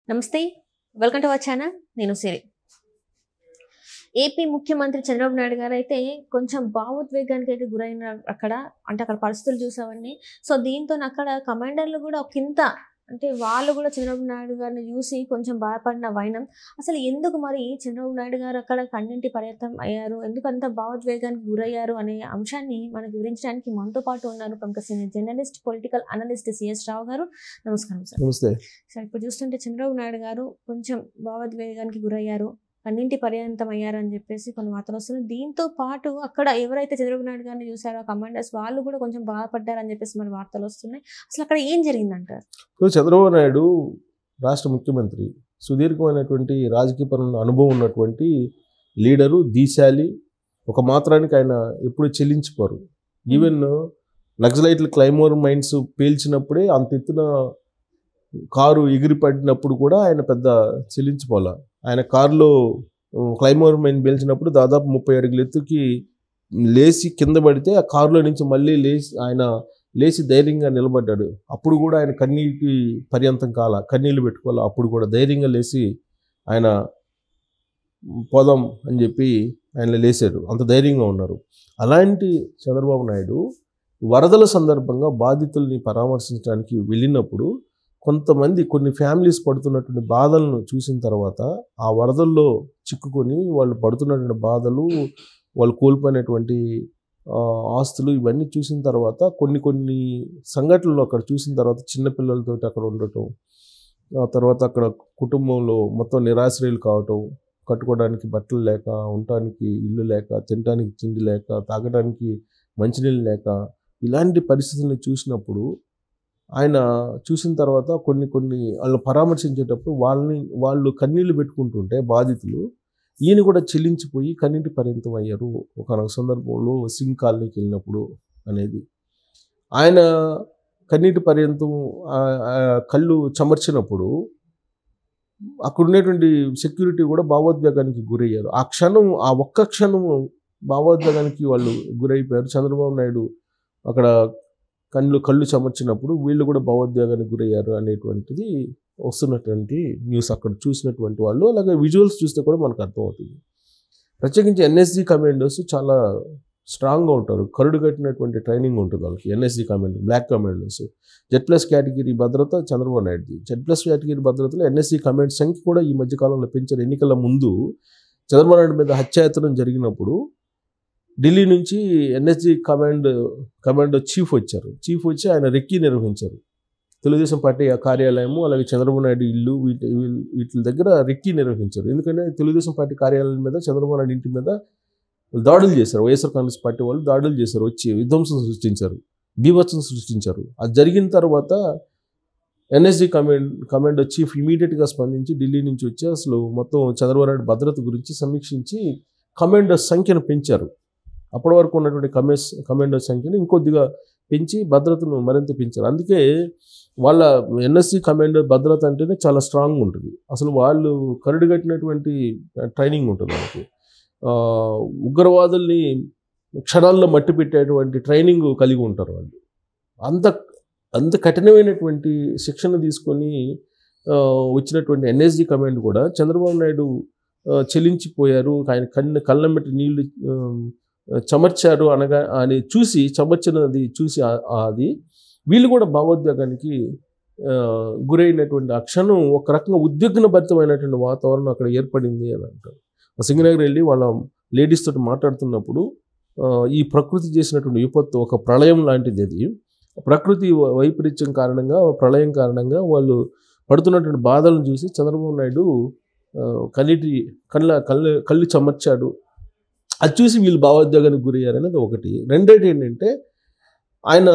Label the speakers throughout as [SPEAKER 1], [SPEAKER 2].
[SPEAKER 1] నమస్తే welcome to our channel నేను సిరి AP ముఖ్యమంత్రి చంద్రబాబు నాయుడు గారు అయితే కొంచెం భావోద్వేగానికి అయితే గురైన అక్కడ అంటే అక్కడ పరిస్థితులు చూసావన్నీ సో దీంతో అక్కడ కమాండర్లు కూడా ఒక కింద అంటే వాళ్ళు కూడా చంద్రబాబు నాయుడు గారిని చూసి కొంచెం బాధపడిన వైనం అసలు ఎందుకు మరి చంద్రబాబు నాయుడు గారు అక్కడ కన్నింటి పర్యటన అయ్యారు ఎందుకు అంత భావోద్వేగానికి గురయ్యారు అనే అంశాన్ని మనకు వివరించడానికి మనతో పాటు ఉన్నారు ప్రముఖ senior journalist political analyst C S Rao గారు నమస్కారం సార్
[SPEAKER 2] నమస్తే
[SPEAKER 1] సార్ ఇప్పుడు చూస్తుంటే చంద్రబాబు నాయుడు గారు కొంచెం భావోద్వేగానికి గురయ్యారు కన్నింటి పర్యంతం అయ్యారని చెప్పేసి కొన్ని వార్తలు వస్తున్నాయి దీంతో పాటు అక్కడ ఎవరైతే చంద్రబాబు నాయుడు గారిని చూసారో కమాండర్స్ వాళ్ళు కూడా కొంచెం బాధపడ్డారని చెప్పేసి మరి వార్తలు వస్తున్నాయి అసలు అక్కడ ఏం జరిగిందంటారు
[SPEAKER 2] ఇప్పుడు చంద్రబాబు నాయుడు రాష్ట్ర ముఖ్యమంత్రి సుదీర్ఘమైనటువంటి రాజకీయపరమైన అనుభవం ఉన్నటువంటి లీడరు దీశాలి ఒక మాత్రానికి ఆయన ఎప్పుడు చెల్లించిపోరు ఈవెన్ నక్సలైట్లు క్లైమోర్ మైన్స్ పేల్చినప్పుడే అంత ఎత్తున కారు ఎగిరిపడినప్పుడు కూడా ఆయన పెద్ద చెల్లించిపోలే ఆయన కారులో క్లైమోర్ మైన్ పేల్చినప్పుడు దాదాపు ముప్పై అడుగుల ఎత్తుకి లేచి కింద పడితే ఆ కారులో నుంచి మళ్ళీ లేచి ఆయన లేచి ధైర్యంగా నిలబడ్డాడు అప్పుడు కూడా ఆయన కన్నీటి పర్యంతం కాల కన్నీళ్ళు పెట్టుకోవాలి అప్పుడు కూడా ధైర్యంగా లేచి ఆయన పోదాం అని చెప్పి ఆయన లేచాడు అంత ధైర్యంగా ఉన్నారు అలాంటి చంద్రబాబు నాయుడు వరదల సందర్భంగా బాధితుల్ని పరామర్శించడానికి వెళ్ళినప్పుడు కొంతమంది కొన్ని ఫ్యామిలీస్ పడుతున్నటువంటి బాధలను చూసిన తర్వాత ఆ వరదల్లో చిక్కుకొని వాళ్ళు పడుతున్నటువంటి బాధలు వాళ్ళు కోల్పోయినటువంటి ఆ, ఆస్తులు ఇవన్నీ చూసిన తర్వాత కొన్ని కొన్ని సంఘటనలు అక్కడ చూసిన తర్వాత చిన్నపిల్లలతో అక్కడ ఉండటం ఆ తర్వాత అక్కడ కుటుంబంలో మొత్తం నిరాశ్రయులు కావటం కట్టుకోవడానికి బట్టలు లేక ఉండటానికి ఇల్లు లేక తినడానికి తిండి లేక తాగడానికి మంచినీళ్ళు లేక ఇలాంటి పరిస్థితుల్ని చూసినప్పుడు ఆయన చూసిన తర్వాత కొన్ని కొన్ని వాళ్ళు పరామర్శించేటప్పుడు వాళ్ళని వాళ్ళు కన్నీళ్లు పెట్టుకుంటుంటే బాధితులు ఈయన కూడా చెల్లించిపోయి కన్నీటి పర్యంతం అయ్యారు ఒక సందర్భంలో సింగ్ కాలనీకి వెళ్ళినప్పుడు అనేది ఆయన కన్నీటి పర్యంతం ఆ- ఆ కళ్ళు చెమర్చినప్పుడు అక్కడ ఉండేటువంటి సెక్యూరిటీ కూడా భావోద్వేగానికి గురయ్యారు ఆ క్షణం ఆ ఒక్క క్షణం భావోద్వేగానికి వాళ్ళు గురైపోయారు చంద్రబాబు నాయుడు అక్కడ కళ్ళు కళ్ళు చెమర్చినప్పుడు వీళ్ళు కూడా భావోద్వేగానికి గురయ్యారు అనేటువంటిది వస్తున్నటువంటి న్యూస్ అక్కడ చూసినటువంటి వాళ్ళు అలాగే విజువల్స్ చూస్తే కూడా మనకు అర్థమవుతుంది ప్రత్యేకించి ఎన్ఎస్జి కమాండోస్ చాలా స్ట్రాంగ్గా ఉంటారు కరుడు కట్టినటువంటి ట్రైనింగ్ ఉంటుంది వాళ్ళకి NSG commando black commandos Z plus category భద్రత చంద్రబాబు నాయుడుది జెడ్ ప్లస్ కేటగిరీ భద్రతలో ఎన్ఎస్జి కమాండ్ సంఖ్య కూడా ఈ మధ్య కాలంలో పెంచారు ఎన్నికల ముందు చంద్రబాబు నాయుడు మీద హత్యాయత్నం జరిగినప్పుడు ఢిల్లీ నుంచి ఎన్ఎస్జి కమాండ్ కమాండో చీఫ్ వచ్చారు చీఫ్ వచ్చి ఆయన రెక్కి నిర్వహించారు తెలుగుదేశం పార్టీ ఆ కార్యాలయము అలాగే చంద్రబాబు నాయుడు ఇల్లు వీటి వీల్- వీటి దగ్గర రెక్కి నిర్వహించారు ఎందుకంటే తెలుగుదేశం పార్టీ కార్యాలయం మీద చంద్రబాబు నాయుడు ఇంటి మీద దాడులు చేశారు వైఎస్ఆర్ కాంగ్రెస్ పార్టీ వాళ్ళు దాడులు చేశారు వచ్చి విధ్వంసం సృష్టించారు బీభత్సం సృష్టించారు అది జరిగిన తర్వాత ఎన్ఎస్జి కమాండ్ కమాండో చీఫ్ ఇమీడియట్గా స్పందించి ఢిల్లీ నుంచి వచ్చి అసలు మొత్తం చంద్రబాబు నాయుడు భద్రత గురించి సమీక్షించి కమాండో సంఖ్యను పెంచారు అప్పటి వరకు ఉన్నటువంటి కమేస్ కమాండో సంఖ్యను ఇంకొద్దిగా పెంచి భద్రతను మరింత పెంచారు అందుకే వాళ్ళ ఎన్ఎస్సి కమాండో భద్రత అంటేనే చాలా స్ట్రాంగ్ ఉంటుంది అసలు వాళ్ళు కరుడుగట్టినటువంటి ట్రైనింగ్ ఉంటుంది వాళ్ళకి ఆ, ఉగ్రవాదుల్ని క్షణాల్లో మట్టి పెట్టేటువంటి ట్రైనింగ్ కలిగి ఉంటారు వాళ్ళు అంత అంత కఠినమైనటువంటి శిక్షణ తీసుకొని ఆ, వచ్చినటువంటి ఎన్ఎస్జి కమాండ్ కూడా చంద్రబాబు నాయుడు ఆ, చెలించిపోయారు ఆయన కన్ను కళ్ళం పెట్టి నీళ్లు ఆ, చమర్చారు అనగా అని చూసి చమర్చినది చూసి ఆ- ఆ అది వీళ్ళు కూడా భావోద్వేగానికి ఆ, గురైనటువంటి ఆ క్షణం ఒక రకంగా ఉద్విగ్నభరితమైనటువంటి వాతావరణం అక్కడ ఏర్పడింది అని అంటారు సింగనగర్ వెళ్ళి వాళ్ళ లేడీస్ తోటి మాట్లాడుతున్నప్పుడు ఆ, ఈ ప్రకృతి చేసినటువంటి విపత్తు ఒక ప్రళయం లాంటిది అది ప్రకృతి వై- వైపరీత్యం కారణంగా ప్రళయం కారణంగా వాళ్ళు పడుతున్నటువంటి బాధలను చూసి చంద్రబాబు నాయుడు ఆ, కన్నీటి కళ్ళ కళ్ళు కళ్ళు చమర్చాడు అది చూసి వీళ్ళు భావోద్వేగానికి గురయ్యారు అనేది ఒకటి రెండోటి ఏంటంటే ఆయన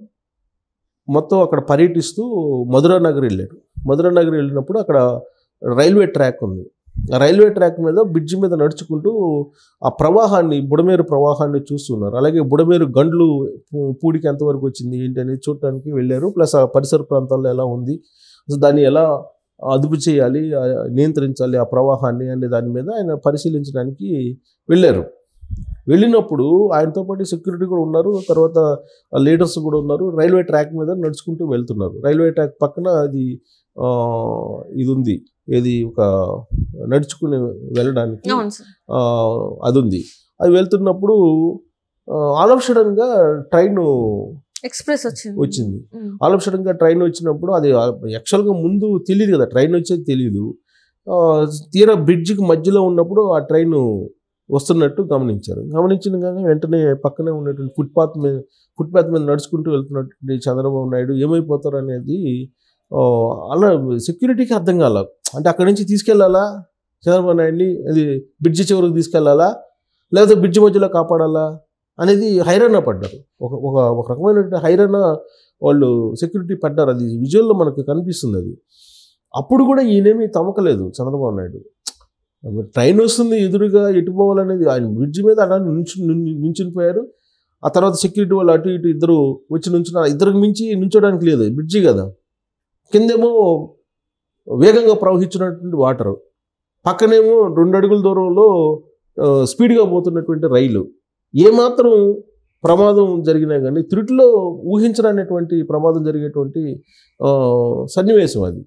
[SPEAKER 2] మొత్తం అక్కడ పర్యటిస్తూ మధురా నగర్ వెళ్ళాడు మధురా నగర్ వెళ్ళినప్పుడు అక్కడ రైల్వే ట్రాక్ ఉంది ఆ రైల్వే ట్రాక్ మీద బ్రిడ్జ్ మీద నడుచుకుంటూ ఆ ప్రవాహాన్ని బుడమేరు ప్రవాహాన్ని చూస్తున్నారు అలాగే బుడమేరు గండ్లు పూ- పూడికి ఎంతవరకు వచ్చింది ఏంటి అనేది చూడటానికి వెళ్ళారు ప్లస్ ఆ పరిసర ప్రాంతాల్లో ఎలా ఉంది అసలు దాన్ని ఎలా అదుపు చేయాలి ఆ నియంత్రించాలి ఆ ప్రవాహాన్ని అనే దాని మీద ఆయన పరిశీలించడానికి వెళ్ళారు వెళ్ళినప్పుడు ఆయనతో పాటు సెక్యూరిటీ కూడా ఉన్నారు తర్వాత లీడర్స్ కూడా ఉన్నారు రైల్వే ట్రాక్ మీద నడుచుకుంటూ వెళ్తున్నారు రైల్వే ట్రాక్ పక్కన అది ఆ, ఇది ఉంది ఏది ఒక నడుచుకుని వెళ్ళడానికి
[SPEAKER 1] అవును సార్
[SPEAKER 2] ఆ, అది ఉంది అది వెళ్తున్నప్పుడు ఆల్ ఆఫ్ సడన్గా ట్రైన్
[SPEAKER 1] ఎక్స్ప్రెస్ వచ్చింది
[SPEAKER 2] వచ్చింది
[SPEAKER 1] ఉమ్.
[SPEAKER 2] ఆల్ ఆఫ్ సడన్గా ట్రైన్ వచ్చినప్పుడు అది యాక్చువల్గా ముందు తెలియదు కదా ట్రైన్ వచ్చేది తెలియదు ఆ, తీరా బ్రిడ్జికి మధ్యలో ఉన్నప్పుడు ఆ ట్రైన్ వస్తున్నట్టు గమనించారు గమనించిన కానీ వెంటనే పక్కనే ఉన్నటువంటి ఫుట్పాత్ మీద ఫుట్పాత్ మీద నడుచుకుంటూ వెళ్తున్నటువంటి చంద్రబాబు నాయుడు ఏమైపోతారు అనేది ఆ, అలా సెక్యూరిటీకి అర్థం కాల అంటే అక్కడి నుంచి తీసుకెళ్లాలా చంద్రబాబు నాయుడిని అది బ్రిడ్జి చివరికి తీసుకెళ్లాలా లేకపోతే బ్రిడ్జి మధ్యలో కాపాడాలా అనేది హైరాణ పడ్డారు ఒక ఒక ఒక రకమైనటువంటి హైరాణ వాళ్ళు సెక్యూరిటీ పడ్డారు అది విజువల్లో మనకు కనిపిస్తుంది అది అప్పుడు కూడా ఈయనేమి తమకలేదు చంద్రబాబు నాయుడు ట్రైన్ వస్తుంది ఎదురుగా ఎటు పోవాలనేది ఆయన బ్రిడ్జ్ మీద అలా నుంచు నుంచుని పోయారు ఆ తర్వాత సెక్యూరిటీ వాళ్ళు అటు ఇటు ఇద్దరు వచ్చి నుంచున్నారు ఇద్దరికి మించి నుంచోడానికి లేదు బ్రిడ్జి కదా కిందేమో వేగంగా ప్రవహించినటువంటి వాటర్ పక్కనేమో రెండు అడుగుల దూరంలో ఆ, స్పీడ్గా పోతున్నటువంటి రైలు ఏమాత్రం ప్రమాదం జరిగినా కానీ త్రుటిలో ఊహించరానటువంటి ప్రమాదం జరిగేటువంటి ఆ, సన్నివేశం అది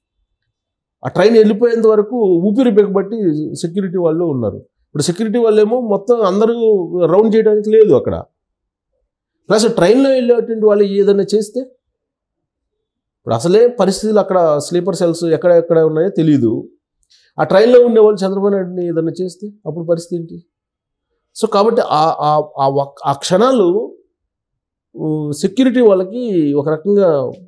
[SPEAKER 2] ఆ ట్రైన్ వెళ్ళిపోయేంత వరకు ఊపిరి బిగబట్టి సెక్యూరిటీ వాళ్ళు ఉన్నారు ఇప్పుడు సెక్యూరిటీ వాళ్ళు ఏమో మొత్తం అందరూ రౌండ్ చేయడానికి లేదు అక్కడ ప్లస్ ట్రైన్లో వెళ్ళేటువంటి వాళ్ళు ఏదైనా చేస్తే ఇప్పుడు అసలే పరిస్థితులు అక్కడ స్లీపర్ సెల్స్ ఎక్కడ ఎక్కడ ఉన్నాయో తెలియదు ఆ ట్రైన్లో ఉండే వాళ్ళు చంద్రబాబు నాయుడిని ఏదైనా చేస్తే అప్పుడు పరిస్థితి ఏంటి సో కాబట్టి ఆ- ఆ- ఆ ఒక్- ఆ క్షణాలు సెక్యూరిటీ వాళ్ళకి ఒక రకంగా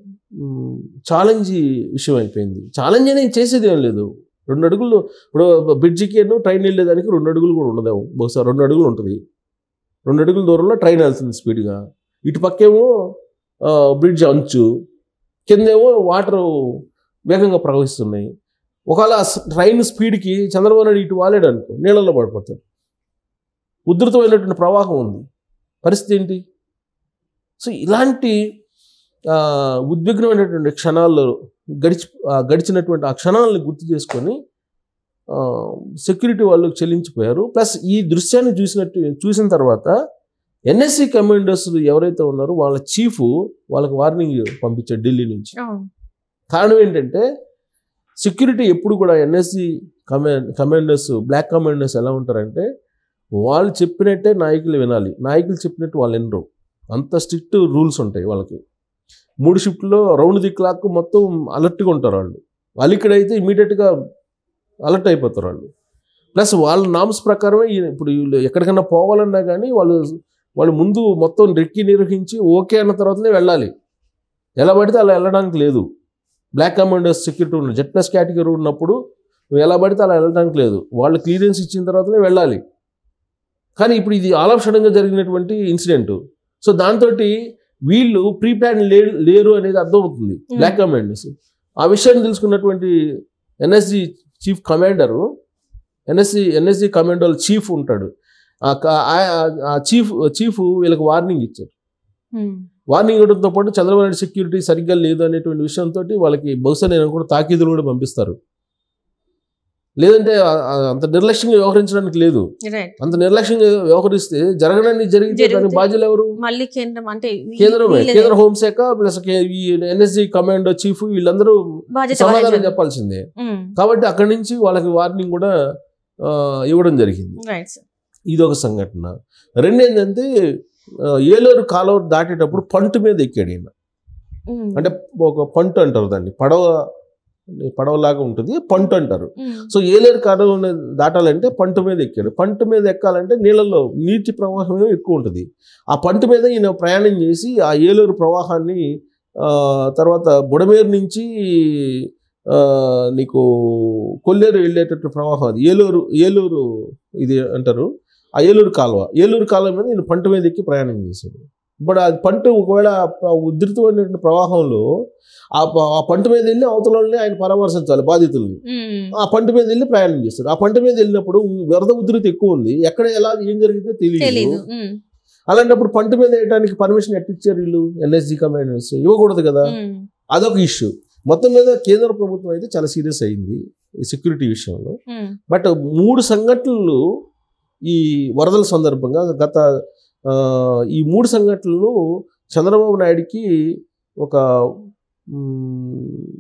[SPEAKER 2] ఛాలెంజ్ విషయం అయిపోయింది ఛాలెంజ్ అనేది చేసేది ఏం లేదు రెండు అడుగులు ఇప్పుడు బ్రిడ్జికి ఏమో ట్రైన్ వెళ్ళేదానికి రెండు అడుగులు కూడా ఉండదేమో బహుశా రెండు అడుగులు ఉంటుంది రెండు అడుగుల దూరంలో ట్రైన్ వెళ్తుంది స్పీడ్గా ఇటు పక్కేమో ఆ, బ్రిడ్జ్ అంచు కిందేమో వాటర్ వేగంగా ప్రవహిస్తున్నాయి ఒకవేళ ఆ స్- ట్రైన్ స్పీడ్కి చంద్రబాబు నాయుడు ఇటు వాలేడు అనుకో నీళ్ళల్లో పడిపోతాడు ఉధృతమైనటువంటి ప్రవాహం ఉంది పరిస్థితి ఏంటి సో ఇలాంటి ఆ, ఉద్విగ్నమైనటువంటి క్షణాల్లో గడిచి ఆ, గడిచినటువంటి ఆ క్షణాలను గుర్తు చేసుకొని సెక్యూరిటీ వాళ్ళు చెల్లించిపోయారు ప్లస్ ఈ దృశ్యాన్ని చూసినట్టు చూసిన తర్వాత ఎన్ఎస్సి కమాండర్స్ ఎవరైతే ఉన్నారో వాళ్ళ చీఫ్ వాళ్ళకి వార్నింగ్ పంపించారు ఢిల్లీ నుంచి
[SPEAKER 1] అవును
[SPEAKER 2] కారణం ఏంటంటే సెక్యూరిటీ ఎప్పుడు కూడా NSC command commanders black commanders ఎలా ఉంటారంటే వాళ్ళు చెప్పినట్టే నాయకులు వినాలి నాయకులు చెప్పినట్టు వాళ్ళు వినరు అంత స్ట్రిక్ట్ రూల్స్ ఉంటాయి వాళ్ళకి మూడు షిఫ్ట్లో రౌండ్ ది క్లాక్ మొత్తం అలర్ట్గా ఉంటారు వాళ్ళు వాళ్ళు ఇక్కడైతే ఇమీడియట్గా అలర్ట్ అయిపోతారు వాళ్ళు ప్లస్ వాళ్ళ నామ్స్ ప్రకారమే ఈ- ఇప్పుడు వీళ్ళు ఎక్కడికైనా పోవాలన్నా కానీ వాళ్ళు వాళ్ళు ముందు మొత్తం రెక్కి నిర్వహించి ఓకే అన్న తర్వాతనే వెళ్ళాలి ఎలా పడితే అలా వెళ్ళడానికి లేదు బ్లాక్ కమాండర్స్ సెక్యూరిటీ ఉన్న జెడ్ ప్లస్ కేటగిరీ ఉన్నప్పుడు నువ్వు ఎలా పడితే అలా వెళ్ళడానికి లేదు వాళ్ళు క్లియరెన్స్ ఇచ్చిన తర్వాతనే వెళ్ళాలి కానీ ఇప్పుడు ఇది ఆల్ ఆఫ్ సడన్గా జరిగినటువంటి ఇన్సిడెంట్ సో దాంతో వీళ్ళు ప్రీ ప్లాన్ లేరు అనేది అర్థమవుతుంది బ్లాక్ కమాండర్స్ ఆ విషయాన్ని తెలుసుకున్నటువంటి NSG chief commander NSC NSG commander chief ఉంటాడు ఆ క- ఆ- ఆ చీఫ్ చీఫ్ వీళ్ళకి వార్నింగ్ ఇచ్చారు
[SPEAKER 1] ఉమ్.
[SPEAKER 2] వార్నింగ్ ఇవ్వడంతో పాటు చంద్రబాబు నాయుడు సెక్యూరిటీ సరిగ్గా లేదు అనేటువంటి విషయంతో వాళ్ళకి బహుశా నేను కూడా తాకీదులు కూడా పంపిస్తారు లేదంటే ఆ- ఆ అంత నిర్లక్ష్యంగా వ్యవహరించడానికి లేదు
[SPEAKER 1] రైట్
[SPEAKER 2] అంత నిర్లక్ష్యంగా వ్యవహరిస్తే జరగడానికి జరిగితే దానికి
[SPEAKER 1] జరిగితే-
[SPEAKER 2] బాధ్యులు ఎవరు
[SPEAKER 1] మళ్ళీ కేంద్రం అంటే వీ-
[SPEAKER 2] కేంద్రమే
[SPEAKER 1] వీళ్ళదే
[SPEAKER 2] కేంద్ర హోంశాఖ ప్లస్ కే- ఈ ఎన్ఎస్జి కమాండో చీఫ్ వీళ్ళందరూ
[SPEAKER 1] బాధ్యత
[SPEAKER 2] సమాధానం
[SPEAKER 1] వహించాలి.
[SPEAKER 2] చెప్పాల్సిందే
[SPEAKER 1] ఉమ్.
[SPEAKER 2] కాబట్టి అక్కడి నుంచి వాళ్ళకి వార్నింగ్ కూడా ఆ, ఇవ్వడం జరిగింది
[SPEAKER 1] రైట్ సార్
[SPEAKER 2] ఇది ఒక సంఘటన రెండు ఏంటంటే ఆ, ఏలూరు కాలువ దాటేటప్పుడు పంటు మీద ఎక్కాడు ఈయన
[SPEAKER 1] ఉమ్.
[SPEAKER 2] అంటే ఒక పంటు అంటారు దాన్ని పడవ పడవలాగా ఉంటుంది పంటు అంటారు
[SPEAKER 1] ఉమ్.
[SPEAKER 2] సో ఏలేరు కాలువ దాటాలంటే పంటు మీద ఎక్కాడు పంటు మీద ఎక్కాలంటే నీళ్ళలో నీటి ప్రవాహం ఎక్కువ ఉంటుంది ఆ పంటు మీద ఈయన ప్రయాణం చేసి ఆ ఏలూరు ప్రవాహాన్ని ఆ, తర్వాత బుడమేరు నుంచి ఆ, నీకు కొల్లేరు వెళ్ళేటట్టు ప్రవాహం అది ఏలూరు ఏలూరు ఇది అంటారు ఆ ఏలూరు కాలువ ఏలూరు కాలువ మీద నేను పంట మీద ఎక్కి ప్రయాణం చేశాడు ఇప్పుడు ఆ పంట ఒకవేళ ఆ ఉధృతమైనటువంటి ప్రవాహంలో ఆ ప- ఆ పంట మీద వెళ్ళి అవతల వాళ్ళని ఆయన పరామర్శించాలి బాధితుల్ని
[SPEAKER 1] ఉమ్.
[SPEAKER 2] ఆ పంట మీద వెళ్ళి ప్రయాణం చేస్తారు ఆ పంట మీద వెళ్ళినప్పుడు వరద ఉధృతి ఎక్కువ ఉంది ఎక్కడ ఎలా ఏం జరిగిందో
[SPEAKER 1] తెలీదు
[SPEAKER 2] తెలియదు
[SPEAKER 1] ఉమ్.
[SPEAKER 2] అలాంటప్పుడు పంట మీద వేయడానికి పర్మిషన్ ఎట్టిచ్చారు వీళ్ళు ఎన్ఎస్జి కమాండర్స్ ఇవ్వకూడదు కదా
[SPEAKER 1] ఉమ్.
[SPEAKER 2] అదొక ఇష్యూ మొత్తం మీద కేంద్ర ప్రభుత్వం అయితే చాలా సీరియస్ అయింది ఈ సెక్యూరిటీ విషయంలో
[SPEAKER 1] ఉమ్.
[SPEAKER 2] బట్ మూడు సంఘటనలు ఈ వరదల సందర్భంగా గత ఆ, ఈ మూడు సంఘటనలు చంద్రబాబు నాయుడికి ఒక మ్,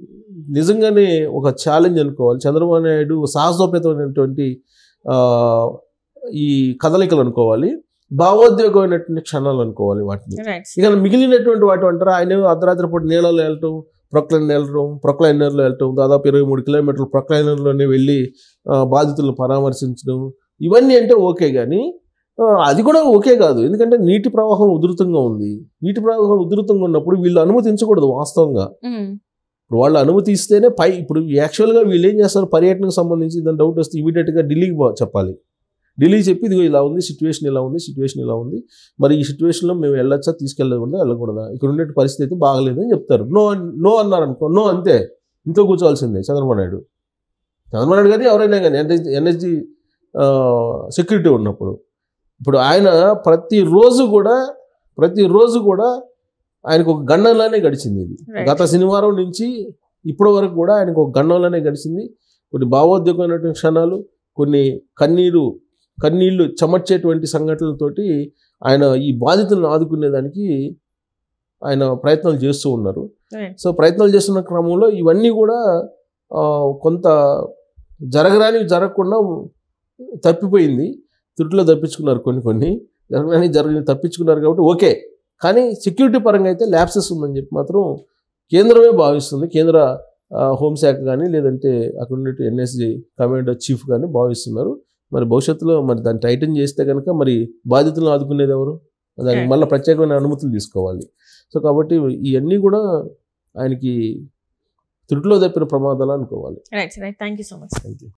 [SPEAKER 2] నిజంగానే ఒక ఛాలెంజ్ అనుకోవాలి చంద్రబాబు నాయుడు సాహసోపేతమైనటువంటి ఆ, ఈ కదలికలు అనుకోవాలి భావోద్వేగమైనటువంటి క్షణాలు అనుకోవాలి వాటిని
[SPEAKER 1] రైట్
[SPEAKER 2] ఇక మిగిలినటువంటి వాటి అంటారా ఆయన అర్ధరాత్రి పూట నీళ్ళలో వెళ్ళటం ప్రొక్లైన్ వెళ్ళటం ప్రొక్లైనర్లో వెళ్ళటం దాదాపు ఇరవై మూడు కిలోమీటర్లు ప్రొక్లైనర్లోనే వెళ్ళి ఆ, బాధితులను పరామర్శించడం ఇవన్నీ అంటే ఓకే కానీ ఆ, అది కూడా ఓకే కాదు ఎందుకంటే నీటి ప్రవాహం ఉధృతంగా ఉంది నీటి ప్రవాహం ఉధృతంగా ఉన్నప్పుడు వీళ్ళు అనుమతించకూడదు వాస్తవంగా ఇప్పుడు వాళ్ళు అనుమతి ఇస్తేనే పై ఇప్పుడు యాక్చువల్గా వీళ్ళు ఏం చేస్తారు పర్యటనకు సంబంధించి దాని డౌట్ వస్తే ఇమీడియట్గా ఢిల్లీకి పో- చెప్పాలి ఢిల్లీకి చెప్పి ఇదిగో ఇలా ఉంది సిచ్యువేషన్ ఇలా ఉంది సిచ్యువేషన్ ఇలా ఉంది మరి ఈ సిచ్యువేషన్లో మేము వెళ్ళొచ్చా తీసుకెళ్ళకూడదా వెళ్ళకూడదా ఇక్కడ ఉండే పరిస్థితి అయితే బాగలేదు అని చెప్తారు నో నో అన్నారు అనుకో నో అంతే ఇంట్లో కూర్చోవాల్సిందే చంద్రబాబు నాయుడు చంద్రబాబు నాయుడు కానీ ఎవరైనా కానీ ఎన్ఎస్జి ఎన్ఎస్జి సెక్యూరిటీ ఉన్నప్పుడు ఇప్పుడు ఆయన ప్రతిరోజు కూడా ప్రతిరోజు కూడా ఆయనకు ఒక గండంలానే గడిచింది ఇది
[SPEAKER 1] Right.
[SPEAKER 2] గత శనివారం నుంచి ఇప్పటి వరకు కూడా ఆయనకు ఒక గండంలోనే గడిచింది కొన్ని భావోద్వేగమైనటువంటి క్షణాలు కొన్ని కన్నీరు కన్నీళ్లు చెమర్చేటువంటి సంఘటనలతోటి ఆయన ఈ బాధితులను ఆదుకునేదానికి ఆయన ప్రయత్నాలు చేస్తూ ఉన్నారు
[SPEAKER 1] రైట్
[SPEAKER 2] సో ప్రయత్నాలు చేస్తున్న క్రమంలో ఇవన్నీ కూడా ఆ, కొంత జరగరాని జరగకుండా తప్పిపోయింది త్రుటిలో తప్పించుకున్నారు కొన్ని కొన్ని జరగరాని జరగని తప్పించుకున్నారు కాబట్టి ఓకే కానీ సెక్యూరిటీ పరంగా అయితే ల్యాప్సెస్ ఉందని చెప్పి మాత్రం కేంద్రమే భావిస్తుంది కేంద్ర ఆ, హోంశాఖ కానీ లేదంటే అక్కడ ఉండే ఎన్ఎస్జి కమాండర్ చీఫ్ కానీ భావిస్తున్నారు మరి భవిష్యత్తులో మరి దాన్ని టైటన్ చేస్తే కనుక మరి బాధితులను ఆదుకునేది ఎవరు దానికి
[SPEAKER 1] Yeah.
[SPEAKER 2] మళ్ళీ ప్రత్యేకమైన అనుమతులు తీసుకోవాలి సో కాబట్టి ఇవన్నీ కూడా ఆయనకి త్రుటిలో తప్పిన ప్రమాదాలు అనుకోవాలి
[SPEAKER 1] right right thank you so much
[SPEAKER 2] thank you